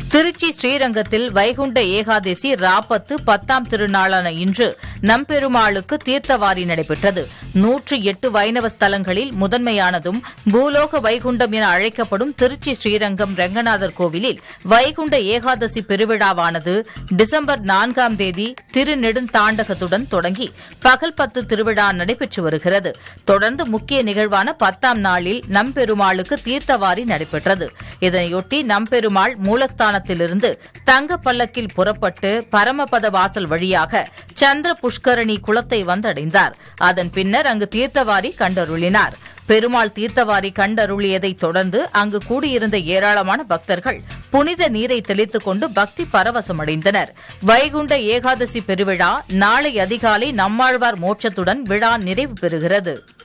திருச்சி ஸ்ரீரங்கத்தில் வைகுண்ட ஏகாதசி ராப்பத்து பத்தாம் திருநாளான இன்று நம்பெருமாளுக்கு தீர்த்தவாரி நடைபெற்றது நூற்று எட்டு வைணவ ஸ்தலங்களில் முதன்மையானதும் பூலோக வைகுண்டம் என அழைக்கப்படும் திருச்சி ஸ்ரீரங்கம் ரங்கநாதர் கோவிலில் வைகுண்ட ஏகாதசி பெருவிழாவானது டிசம்பர் நான்காம் தேதி திருநெடுந்தாண்டகத்துடன் தொடங்கி பகல் பத்து திருவிழா நடைபெற்று வருகிறது தொடர்ந்து முக்கிய நிகழ்வான பத்தாம் நாளில் நம்பெருமாளுக்கு தீர்த்தவாரி நடைபெற்றது இதனையொட்டி நம்பெருமாள் மூலஸ்தானத்திலிருந்து தங்க பல்லக்கில் புறப்பட்டு பரமபத வாசல் வழியாக சந்திர புஷ்கரணி குளத்தை வந்தடைந்தார் அதன் பின்னர் அங்கு தீர்த்தவாரி கண்டருளினார் பெருமாள் தீர்த்தவாரி கண்டருளியதைத் தொடர்ந்து அங்கு கூடியிருந்த ஏராளமான பக்தர்கள் புனித நீரை தெளித்துக் கொண்டு பக்தி பரவசமடைந்தனர் வைகுண்ட ஏகாதசி பெருவிழா நாளை அதிகாலை நம்மாழ்வார் மோட்சத்துடன் விழா நிறைவு பெறுகிறது